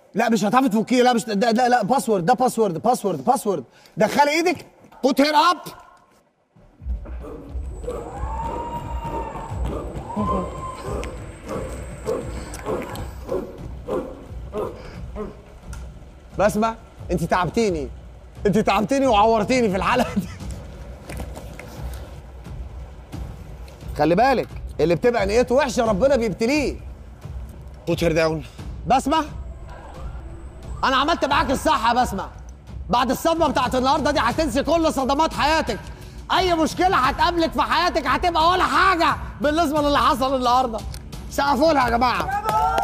لا مش هتعرفي تفكيه لا مش ده لا لا باسورد ده باسورد باسورد باسورد دخلي ايدك بوت هير اب بسمع انت تعبتيني انت تعبتيني وعورتيني في الحلقه دي خلي بالك اللي بتبقى نيته وحشه ربنا بيبتليه بوت هير داون بسمع انا عملت معاك الصح يا بسمع بعد الصدمه بتاعت النهارده دي هتنسي كل صدمات حياتك اي مشكله هتقابلك في حياتك هتبقى ولا حاجه بالنسبه للي حصل النهارده سقفوا لها يا جماعه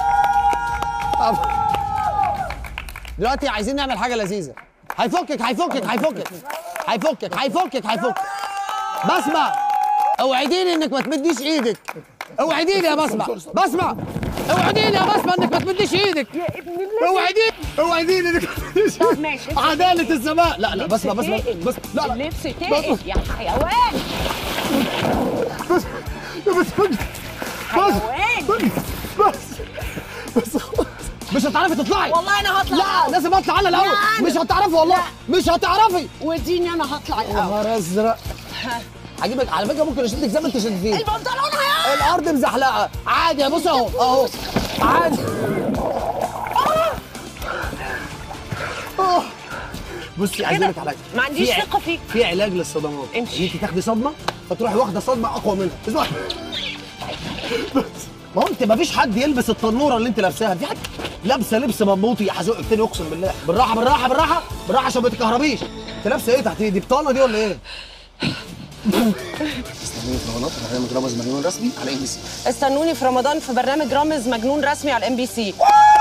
دلوقتي عايزين نعمل حاجه لذيذه هيفكك هيفكك هيفكك هيفكك هيفكك هيفكك بسمع اوعديني انك ما تمديش ايدك اوعديني يا بسمع بسمع اوعديني يا بسمع انك ما تمديش ايدك يا ابن الله اوعديني اوعديني انك ما تمديش طب إيدك. ماشي. عداله السماء لا لا بسمع بسمع تقل. بس لا لا اللبس تقل يا حيوان بس بس حيوان بس بس خلاص مش هتعرفي تطلعي والله انا هطلع لا الأول. لازم اطلع انا الاول لا، أنا. مش هتعرفي والله مش هتعرفي وديني انا هطلع يا الاول نهار ازرق هجيبك على فكره ممكن اشدك زي ما انت شدتيني البنطلون هيقع الارض مزحلقه عادي يا بص اهو اهو عادي آه. بصي عايز اقول لك على حاجه ما عنديش في ع- ثقة فيك. في علاج للصدمات امشي. ان انت تاخدي صدمه فتروحي واخده صدمه اقوى منها اسمعي بس ما هو انت ما فيش حد يلبس التنوره اللي انت لابساها في حد لابسه لبس مبوطي هزقك تاني اقسم بالله بالراحه بالراحه بالراحه بالراحه عشان ما تتكهربيش انت لابسه ايه تحت دي بطانه دي ولا ايه؟ استنوني في رمضان برنامج رمز مجنون رسمي على ام بي سي استنوني في رمضان في برنامج رامز مجنون رسمي على الام بي سي